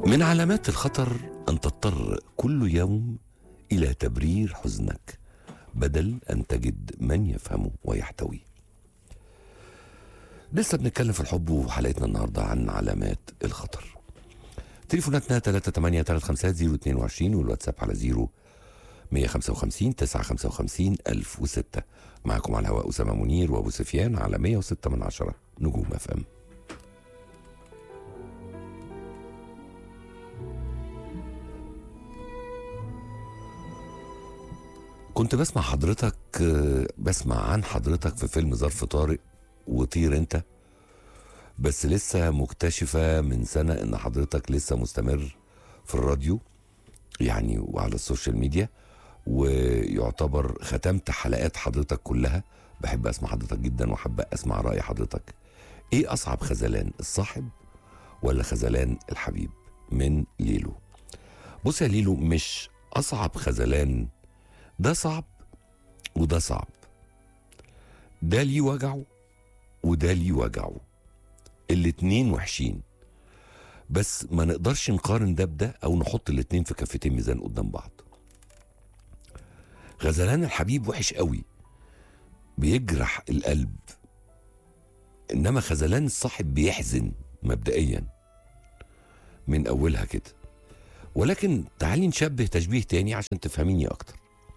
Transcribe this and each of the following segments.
من علامات الخطر أن تضطر كل يوم إلى تبرير حزنك بدل أن تجد من يفهمه ويحتويه لسه بنتكلم في الحب وحلقتنا النهاردة عن علامات الخطر تليفوناتنا 383 والواتساب على 0 155 955 1006 معكم على الهواء أسامة منير وأبو سفيان على 106 من عشرة نجوم اف ام كنت بسمع حضرتك آه، بسمع عن حضرتك في فيلم ظرف طارق وطير انت بس لسه مكتشفة من سنة ان حضرتك لسه مستمر في الراديو يعني وعلى السوشيال ميديا ويعتبر ختمت حلقات حضرتك كلها بحب اسمع حضرتك جدا وحب اسمع رأي حضرتك ايه اصعب خذلان الصاحب ولا خذلان الحبيب من ليلو بص يا ليلو مش اصعب خذلان ده صعب وده صعب ده ليه وجعه وده ليه وجعه الاتنين وحشين بس ما نقدرش نقارن ده بده او نحط الاتنين في كفتين ميزان قدام بعض غزلان الحبيب وحش قوي بيجرح القلب انما خذلان الصاحب بيحزن مبدئيا من اولها كده ولكن تعالي نشبه تشبيه تاني عشان تفهميني اكتر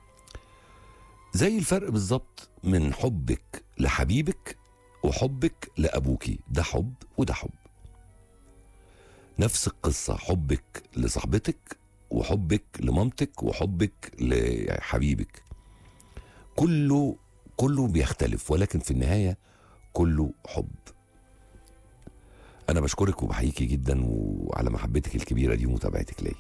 زي الفرق بالظبط من حبك لحبيبك وحبك لابوكي ده حب وده حب نفس القصه حبك لصاحبتك وحبك لمامتك وحبك لحبيبك كله كله بيختلف ولكن في النهايه كله حب انا بشكرك وبحييكي جدا وعلى محبتك الكبيره دي ومتابعتك ليا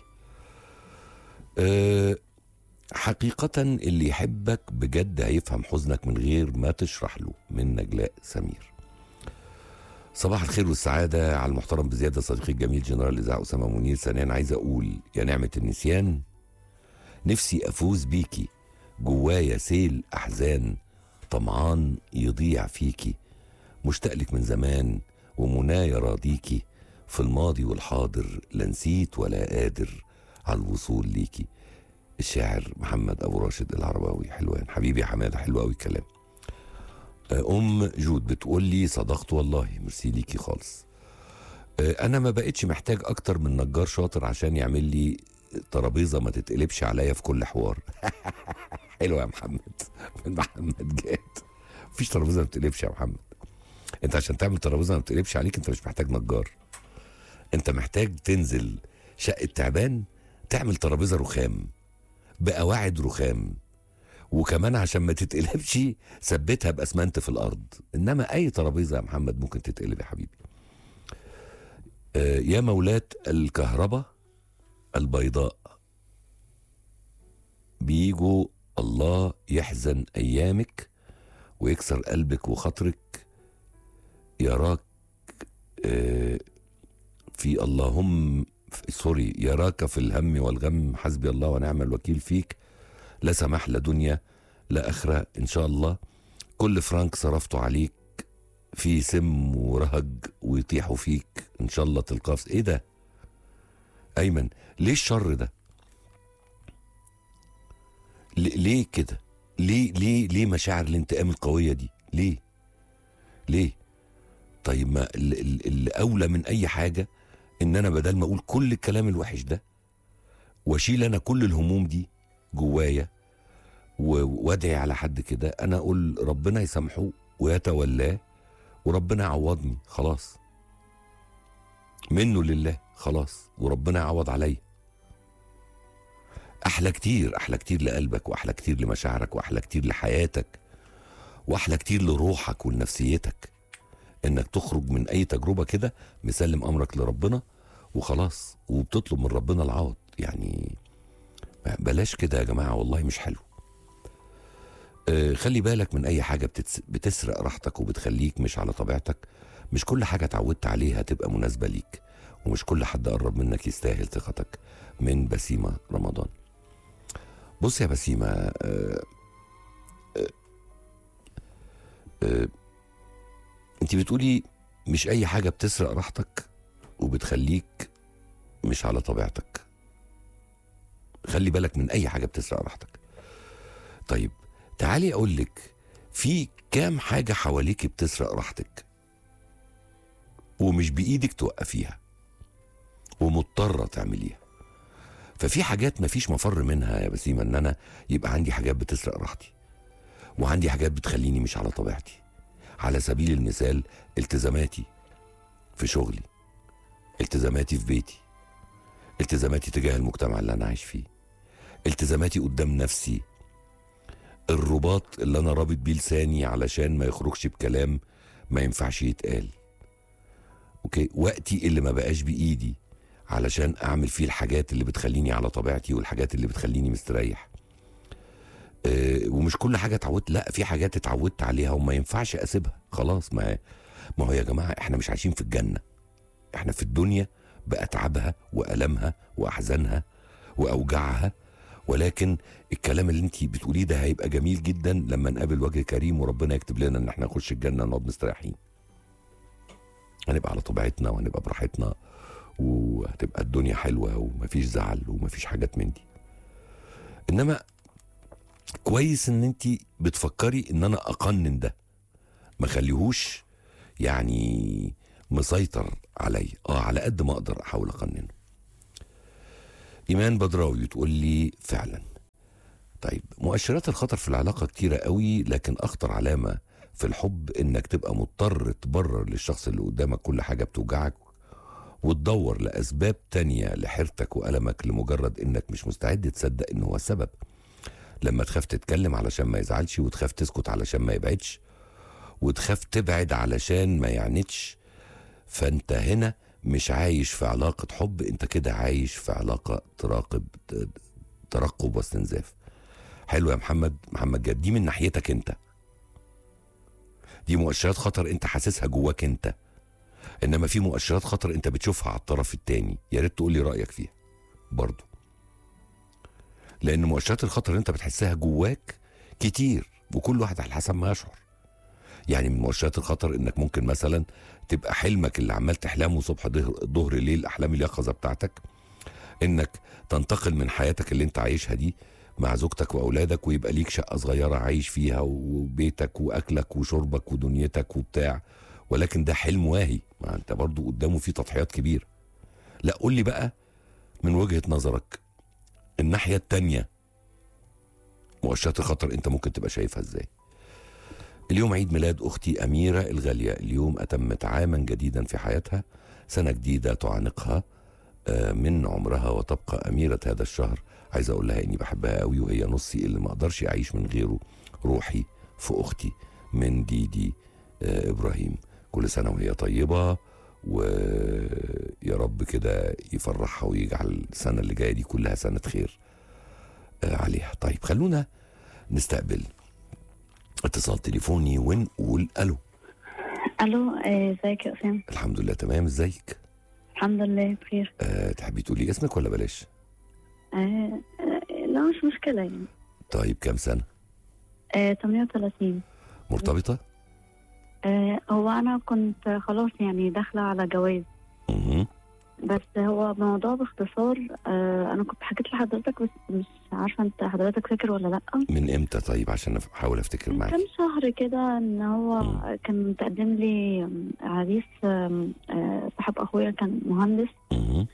أه حقيقة اللي يحبك بجد هيفهم حزنك من غير ما تشرح له من نجلاء سمير صباح الخير والسعادة على المحترم بزيادة صديقي الجميل جنرال الإذاعة أسامة منير ثانيا عايز أقول يا نعمة النسيان نفسي أفوز بيكي جوايا سيل أحزان طمعان يضيع فيكي مشتاق لك من زمان ومنايا راضيكي في الماضي والحاضر لا نسيت ولا قادر على الوصول ليكي الشاعر محمد ابو راشد العرباوي حلوان حبيبي يا حماده حلو قوي الكلام ام جود بتقول لي صدقت والله ميرسي ليكي خالص انا ما بقتش محتاج اكتر من نجار شاطر عشان يعمل لي ترابيزه ما تتقلبش عليا في كل حوار حلو يا محمد من محمد جاد مفيش ترابيزه ما بتقلبش يا محمد انت عشان تعمل ترابيزه ما بتقلبش عليك انت مش محتاج نجار انت محتاج تنزل شقه تعبان تعمل ترابيزه رخام بقواعد رخام وكمان عشان ما تتقلبش ثبتها باسمنت في الارض انما اي ترابيزه يا محمد ممكن تتقلب يا حبيبي آه يا مولات الكهرباء البيضاء بيجوا الله يحزن ايامك ويكسر قلبك وخاطرك يراك آه في اللهم سوري يراك في الهم والغم حسبي الله ونعم الوكيل فيك لا سماح لا دنيا لا آخرة إن شاء الله كل فرانك صرفته عليك في سم ورهج ويطيحوا فيك إن شاء الله تلقاه إيه ده أيمن ليه الشر ده ليه كده ليه ليه ليه مشاعر الانتقام القوية دي ليه ليه طيب ما اللي أولى من أي حاجة ان انا بدل ما اقول كل الكلام الوحش ده واشيل انا كل الهموم دي جوايا وادعي على حد كده انا اقول ربنا يسامحه ويتولاه وربنا يعوضني خلاص منه لله خلاص وربنا يعوض عليا احلى كتير احلى كتير لقلبك واحلى كتير لمشاعرك واحلى كتير لحياتك واحلى كتير لروحك ولنفسيتك انك تخرج من اي تجربه كده مسلم امرك لربنا وخلاص وبتطلب من ربنا العوض يعني بلاش كده يا جماعه والله مش حلو آه خلي بالك من اي حاجه بتتس... بتسرق راحتك وبتخليك مش على طبيعتك مش كل حاجه اتعودت عليها تبقى مناسبه ليك ومش كل حد قرب منك يستاهل ثقتك من بسيمه رمضان بص يا بسيمه آه آه آه انت بتقولي مش اي حاجه بتسرق راحتك وبتخليك مش على طبيعتك خلي بالك من اي حاجه بتسرق راحتك طيب تعالي اقول لك في كام حاجه حواليك بتسرق راحتك ومش بايدك توقفيها ومضطره تعمليها ففي حاجات مفيش مفر منها يا بسيمه ان انا يبقى عندي حاجات بتسرق راحتي وعندي حاجات بتخليني مش على طبيعتي على سبيل المثال التزاماتي في شغلي التزاماتي في بيتي التزاماتي تجاه المجتمع اللي انا عايش فيه التزاماتي قدام نفسي الرباط اللي انا رابط بيه لساني علشان ما يخرجش بكلام ما ينفعش يتقال اوكي وقتي اللي ما بقاش بايدي علشان اعمل فيه الحاجات اللي بتخليني على طبيعتي والحاجات اللي بتخليني مستريح أه ومش كل حاجه اتعودت لا في حاجات اتعودت عليها وما ينفعش اسيبها خلاص ما ما هو يا جماعه احنا مش عايشين في الجنه احنا في الدنيا باتعابها والامها واحزانها واوجاعها ولكن الكلام اللي انت بتقوليه ده هيبقى جميل جدا لما نقابل وجه كريم وربنا يكتب لنا ان احنا نخش الجنه نقعد مستريحين هنبقى على طبيعتنا وهنبقى براحتنا وهتبقى الدنيا حلوه ومفيش زعل ومفيش حاجات من دي انما كويس ان انت بتفكري ان انا اقنن ده ما خليهوش يعني مسيطر علي اه على قد ما اقدر احاول اقننه ايمان بدراوي تقول لي فعلا طيب مؤشرات الخطر في العلاقه كتيره قوي لكن اخطر علامه في الحب انك تبقى مضطر تبرر للشخص اللي قدامك كل حاجه بتوجعك وتدور لاسباب تانية لحيرتك والمك لمجرد انك مش مستعد تصدق ان هو السبب لما تخاف تتكلم علشان ما يزعلش وتخاف تسكت علشان ما يبعدش وتخاف تبعد علشان ما يعندش فانت هنا مش عايش في علاقة حب انت كده عايش في علاقة تراقب ترقب واستنزاف حلو يا محمد محمد جاد دي من ناحيتك انت دي مؤشرات خطر انت حاسسها جواك انت انما في مؤشرات خطر انت بتشوفها على الطرف التاني يا ريت تقول لي رايك فيها برضه لان مؤشرات الخطر اللي انت بتحسها جواك كتير وكل واحد على حسب ما يشعر يعني من مؤشرات الخطر انك ممكن مثلا تبقى حلمك اللي عمال تحلمه صبح ظهر ليل احلام اليقظه بتاعتك انك تنتقل من حياتك اللي انت عايشها دي مع زوجتك واولادك ويبقى ليك شقه صغيره عايش فيها وبيتك واكلك وشربك ودنيتك وبتاع ولكن ده حلم واهي ما انت برضو قدامه في تضحيات كبيره لا قول لي بقى من وجهه نظرك الناحيه التانيه مؤشرات الخطر انت ممكن تبقى شايفها ازاي اليوم عيد ميلاد أختي أميرة الغالية اليوم أتمت عاما جديدا في حياتها سنة جديدة تعانقها من عمرها وتبقى أميرة هذا الشهر عايز أقول لها إني بحبها قوي وهي نصي اللي ما أقدرش أعيش من غيره روحي في أختي من ديدي إبراهيم كل سنة وهي طيبة ويا رب كده يفرحها ويجعل السنة اللي جاية دي كلها سنة خير عليها طيب خلونا نستقبل اتصال تليفوني ونقول الو الو ازيك يا اسامه الحمد لله تمام ازيك الحمد لله بخير أه تحبي تقولي اسمك ولا بلاش آه آه لا مش مشكله يعني طيب كام سنه آه 38 مرتبطه آه هو انا كنت خلاص يعني داخله على جواز مه. بس هو موضوع باختصار آه انا كنت حكيت لحضرتك بس مش عارفه انت حضرتك فاكر ولا لا من امتى طيب عشان احاول افتكر من معاك كام شهر كده ان هو مم. كان متقدم لي عريس آم، آه، صاحب اخويا كان مهندس مه.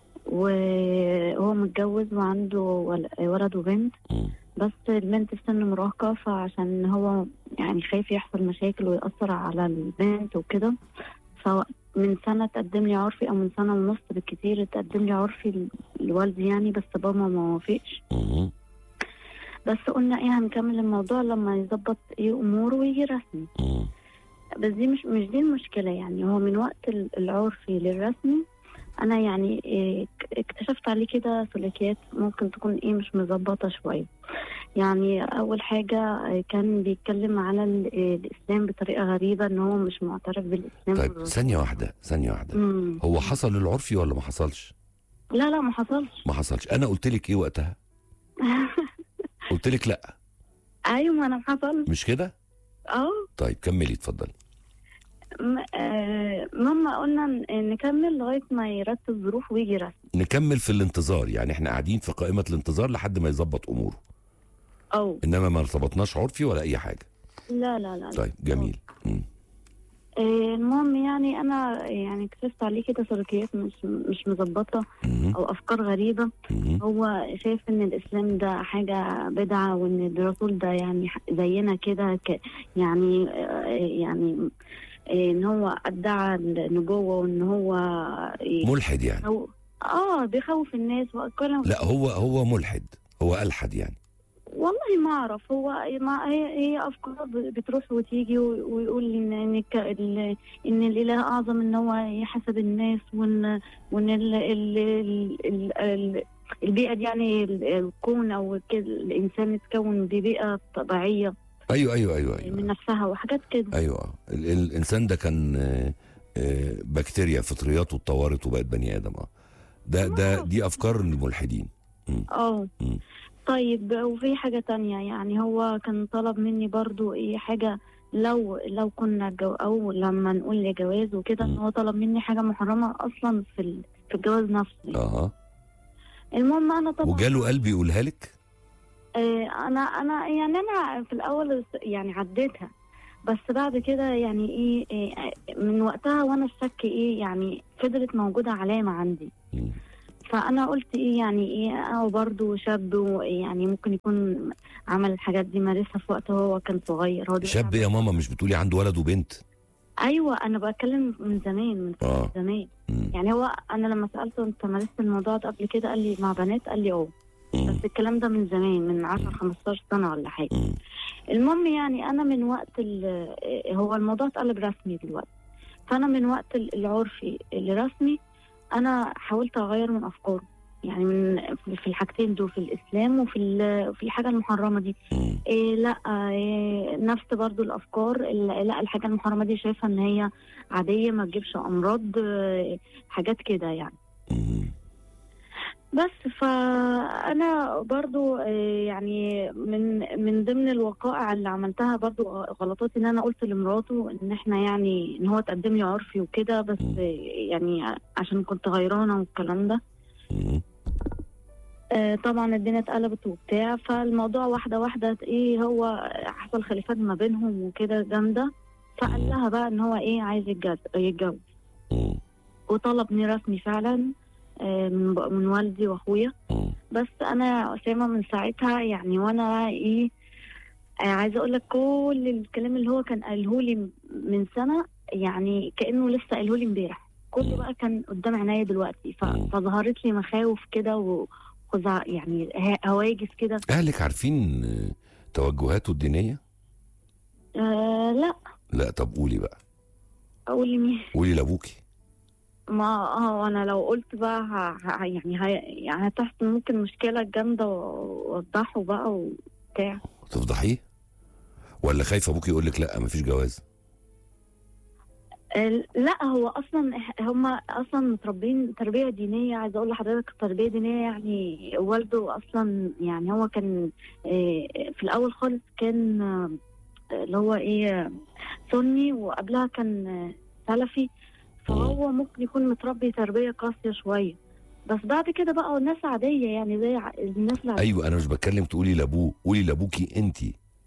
وهو متجوز وعنده ول- ولد وبنت مه. بس البنت في سن مراهقة فعشان هو يعني خايف يحصل مشاكل ويأثر على البنت وكده فمن سنة تقدم لي عرفي أو من سنة ونص بالكتير تقدم لي عرفي ل- لوالدي يعني بس بابا ما وافقش مه. بس قلنا ايه هنكمل الموضوع لما يظبط ايه أموره ويجي رسمي مه. بس دي مش مش دي المشكلة يعني هو من وقت ال- العرفي للرسمي أنا يعني إيه ك- اكتشفت عليه كده سلوكيات ممكن تكون إيه مش مظبطة شوية يعني أول حاجة آه، كان بيتكلم على ال- إيه الإسلام بطريقة غريبة إن هو مش معترف بالإسلام طيب والرسول. ثانيه واحده ثانيه واحده مم. هو حصل العرفي ولا ما حصلش لا لا ما حصلش ما حصلش انا قلت لك ايه وقتها قلت لك لا أيوة ما أنا ما حصلش مش كده أه طيب كملي اتفضلي م- آه، ماما قلنا ن- نكمل لغايه ما يرتب ظروف ويجي رسمي نكمل في الانتظار يعني احنا قاعدين في قائمه الانتظار لحد ما يظبط اموره او انما ما ارتبطناش عرفي ولا اي حاجه لا لا لا, لا. طيب جميل مم. آه، المهم يعني انا يعني اكتشفت عليه كده سلوكيات مش مش مظبطه مم. او افكار غريبه مم. هو شايف ان الاسلام ده حاجه بدعه وان الرسول ده يعني ح- زينا كده ك- يعني آه، يعني آه، ان هو ادعى النبوه وان هو ملحد يعني هو اه بيخوف الناس وكلام لا هو هو ملحد هو الحد يعني والله ما اعرف هو ما هي هي افكار ب- بتروح وتيجي و- ويقول ان ان الك- ال- ان الاله اعظم ان هو يحسب الناس وان وان ال ال ال ال ال البيئه دي يعني ال- الكون او كده الانسان يتكون ببيئه طبيعيه ايوه ايوه ايوه من ايوه نفسها وحاجات كده ايوه ال- ال- الانسان ده كان آه، آه، بكتيريا فطريات واتطورت وبقت بني ادم اه ده ده دي افكار الملحدين اه مم. طيب وفي حاجة تانية يعني هو كان طلب مني برضو ايه حاجة لو لو كنا جو او لما نقول لجواز وكده مم. هو طلب مني حاجة محرمة اصلا في ال- في الجواز نفسه اها المهم انا طبعا وجاله قلب يقولها لك آه انا انا يعني انا في الاول يعني عديتها بس بعد كده يعني ايه, إيه من وقتها وانا الشك ايه يعني فضلت موجودة علامة عندي مم. فانا قلت ايه يعني ايه هو برضه شاب يعني ممكن يكون عمل الحاجات دي مارسها في وقت هو كان صغير هو دلوقتي شاب يا ماما مش بتقولي عنده ولد وبنت ايوه انا بتكلم من زمان من اه زمان مم. يعني هو انا لما سالته انت مارست الموضوع ده قبل كده قال لي مع بنات قال لي اه مم. بس الكلام ده من زمان من 10 15 سنه ولا حاجه مم. المهم يعني انا من وقت ال- هو الموضوع اتقلب رسمي دلوقتي فانا من وقت ال- العرفي الرسمي انا حاولت اغير من افكاره يعني من في الحاجتين دول في الاسلام وفي ال- في الحاجه المحرمه دي مم. إيه لا إيه نفس برضو الافكار ال- لا الحاجه المحرمه دي شايفه ان هي عاديه ما تجيبش امراض إيه حاجات كده يعني مم. بس فانا برضو إيه يعني من من ضمن الوقائع اللي عملتها برضو غلطات ان انا قلت لمراته ان احنا يعني ان هو تقدم لي عرفي وكده بس مم. إيه يعني عشان كنت غيرانه والكلام ده مم. آه، طبعا الدنيا اتقلبت وبتاع فالموضوع واحده واحده ايه هو حصل خلافات ما بينهم وكده جامده فقال لها بقى ان هو ايه عايز يتجوز يتجوز مم. وطلبني رسمي فعلا آه، من من والدي واخويا مم. بس انا اسامه من ساعتها يعني وانا بقى ايه آه، عايزه اقول لك كل الكلام اللي هو كان قاله لي من سنه يعني كانه لسه قاله لي امبارح كله بقى كان قدام عينيا دلوقتي ف- مم. فظهرت لي مخاوف كده وخزع يعني ه- هواجس كده اهلك عارفين آه، توجهاته الدينيه آه لا لا طب قولي بقى اقول لمين قولي لابوكي ما اه انا لو قلت بقى ه... ه... يعني ه... يعني هتحصل ممكن مشكله جامده واوضحه بقى وبتاع تفضحيه ولا خايفه ابوكي يقول لك لا مفيش جواز آه، لا هو اصلا إح- هم اصلا متربين تربيه دينيه عايزه اقول لحضرتك تربيه دينيه يعني والده اصلا يعني هو كان آه، في الاول خالص كان آه، اللي هو ايه سني وقبلها كان آه، سلفي فهو ممكن يكون متربي تربيه قاسيه شويه بس بعد كده بقى الناس عاديه يعني زي ع- الناس العاديه ايوه انا مش بتكلم تقولي لابوه قولي لابوكي انت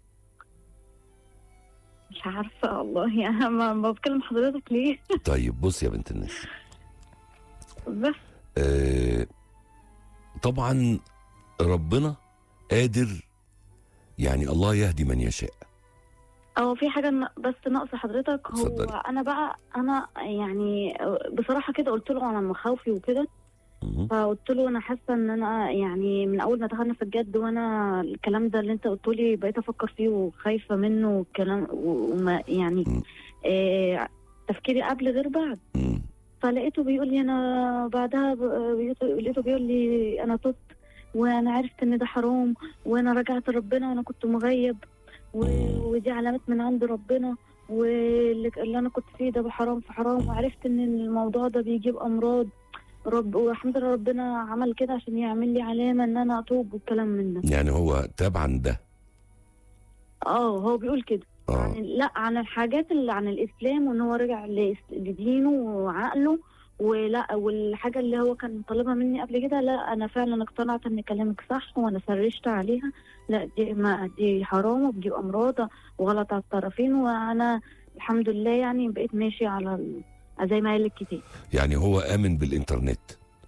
مش عارفه والله يعني ما ما بتكلم حضرتك ليه طيب بص يا بنت الناس بس آه طبعا ربنا قادر يعني الله يهدي من يشاء هو في حاجة ن- بس ناقصة حضرتك هو اتفضلي. أنا بقى أنا يعني بصراحة كده قلت له على مخاوفي وكده مهم. فقلت له أنا حاسة إن أنا يعني من أول ما دخلنا في الجد وأنا الكلام ده اللي أنت قلته لي بقيت أفكر فيه وخايفة منه والكلام و- وما يعني مم. آه تفكيري قبل غير بعد مم. فلقيته بيقول لي أنا بعدها ب- لقيته بيقول لي أنا تبت وأنا عرفت إن ده حرام وأنا رجعت لربنا وأنا كنت مغيب و- ودي علامات من عند ربنا واللي اللي انا كنت فيه ده حرام في حرام وعرفت ان الموضوع ده بيجيب امراض رب والحمد لله ربنا عمل كده عشان يعمل لي علامه ان انا اتوب والكلام من ده يعني هو تاب عن ده اه هو بيقول كده اه يعني لا عن الحاجات اللي عن الاسلام وان هو رجع لإس- لدينه وعقله ولا والحاجه اللي هو كان طالبها مني قبل كده لا انا فعلا اقتنعت ان كلامك صح وانا سرشت عليها لا دي ما دي حرام وبتجيب امراض وغلط على الطرفين وانا الحمد لله يعني بقيت ماشي على ال- زي ما قال الكتاب يعني هو امن بالانترنت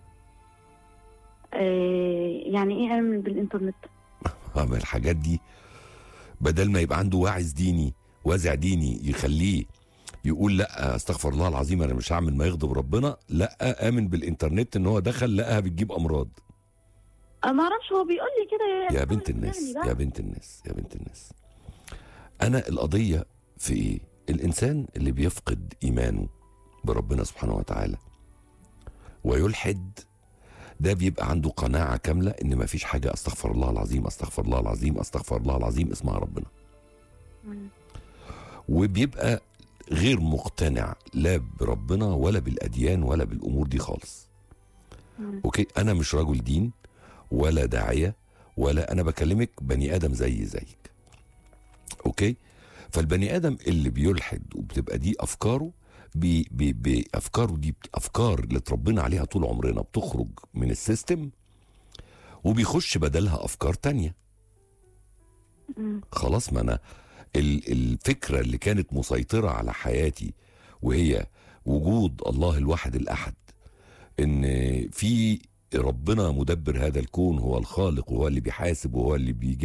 آه يعني ايه اعمل بالانترنت آه، ما الحاجات دي بدل ما يبقى عنده واعظ ديني وازع ديني يخليه يقول لا استغفر الله العظيم انا مش هعمل ما يغضب ربنا لا امن بالانترنت ان هو دخل لقاها بتجيب امراض أه ما اعرفش هو بيقول لي كده يا بنت الناس يعني بقى. يا بنت الناس يا بنت الناس انا القضيه في ايه الانسان اللي بيفقد ايمانه بربنا سبحانه وتعالى ويلحد ده بيبقى عنده قناعه كامله ان ما فيش حاجه استغفر الله العظيم استغفر الله العظيم استغفر الله العظيم اسمها ربنا مم. وبيبقى غير مقتنع لا بربنا ولا بالاديان ولا بالامور دي خالص مم. اوكي انا مش رجل دين ولا داعيه ولا انا بكلمك بني ادم زي زيك اوكي فالبني ادم اللي بيلحد وبتبقى دي افكاره بي بي بي افكاره دي بت- افكار اللي اتربينا عليها طول عمرنا بتخرج من السيستم وبيخش بدلها افكار تانية مم. خلاص ما انا ال- الفكره اللي كانت مسيطره على حياتي وهي وجود الله الواحد الاحد ان في ربنا مدبر هذا الكون هو الخالق وهو اللي بيحاسب وهو اللي بيجي